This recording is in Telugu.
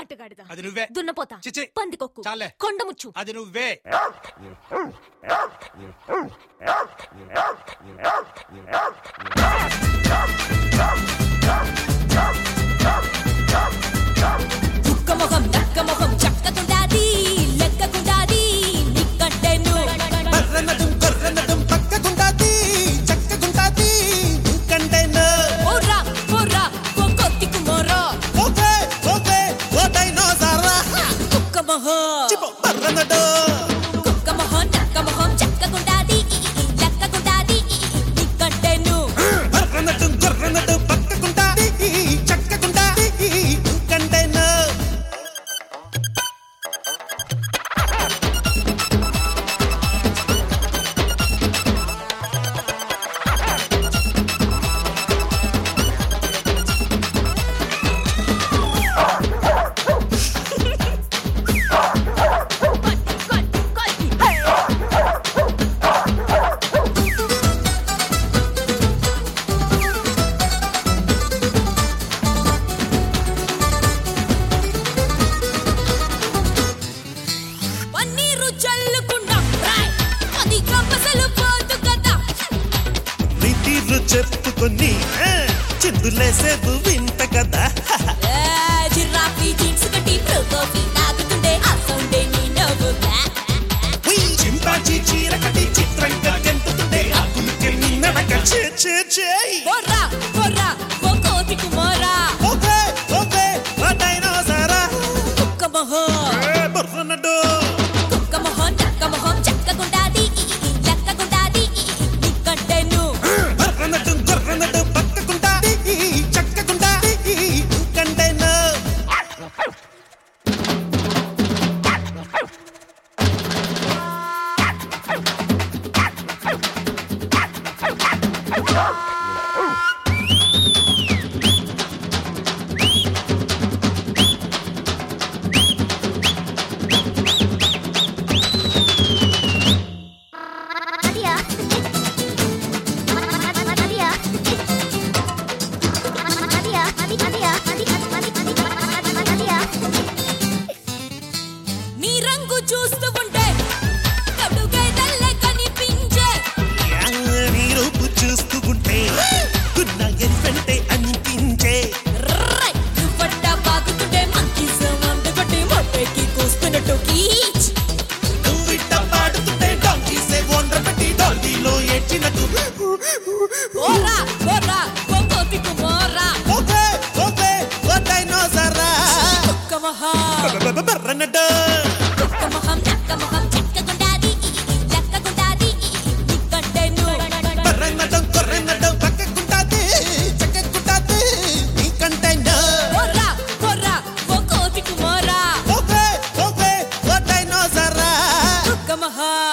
అట్టగాడిద అది నువ్వే దున్నపోతా చిచి. పందికొక్కు చాలే. కొండముచ్చు అది నువ్వే కుక్కమొహం నక్కమొహం చక్కకుండాది లెక్కకుండాది నిక్కట్టెను బర్రనడం బర్రనడం పక్కకుంటాది చక్కకుంటాది ఇంకంటేనా ఓరా ఓరా ఓ కొత్తి కుమోరో ఓకే ఓకే ఓ డైనోసారా కుక్కమొహం చిపో బర్రనడం కుక్కమొహం నక్కమొహం చక్కకుండాది లెక్కకుండాది నిక్కట్టెను బర్రనడం బర్రనడం పక్కకుంటాది చక్కకుంటాది ఇంకంటేనా పన్నీరు చల్లుకుండా రాయ్ అది కంపసలు పోతు కదా నీ తీరు చెప్పుకొని ఆ, చిందులేసేదు వింత కదా ఏ, జిరాఫీ జీన్స్ కట్టి బ్రోకోఫీ తాగుతుండే ఆ సౌండే నీ నవ్వుగా ఉయ్, చింపాంజీ చీర కట్టి చిత్రంగా గెంతుతుంటే ఆకులకి నడక చే చే చేయి బొర్రా బొర్రా ఓ కోతి కుమారా ఓకే ఓకే ఓ డైనోసారా కుక్క మొహం ఏ, బర్రనడం కుక్క మొహం నక్క మొహం చక్కకుండాది లెక్కకుండాది నిక్కట్టెను బర్రనడం గొర్రనడం పక్కకుంటాది చక్కకుంటాది ఇంకంటేనా Nadia. Nadia. Nadia. Nadia. Nadia. నీ రంగు చూస్తూ ఉంటే కడుగైదల్లే కనిపించే యా, నీ రూపు చూస్తూ ఉంటే గున్న ఎలిఫెంటే అనిపించే రై దుపట్ట పాకుతుంటే మంకీ సౌండ్ కొట్టి మొట్టకి కూస్తున్నట్టు కీచ్ నువ్విట్ట పాడుతుంటే డాంకీసే ఓండ్ర పెట్టి డాల్బీలో ఏడ్చినట్టు ఓరా ఓరా ఓ కోతి కుమారా ఓకే ఓకే ఓ డైనోసారా కుక్క మొహం బర్రనడం కుక్క మొహం నక్క మొహం చక్కకుండాది లెక్కకుండాది నిక్కట్టెను బర్రనడం కొర్రనడం పక్కకుంటాది చక్కకుంటాది నీకంటేనా ఓరా ఓరా ఓ కోతి కుమారా ఓకే ఓకే ఓ డైనోసారా కుక్క మొహం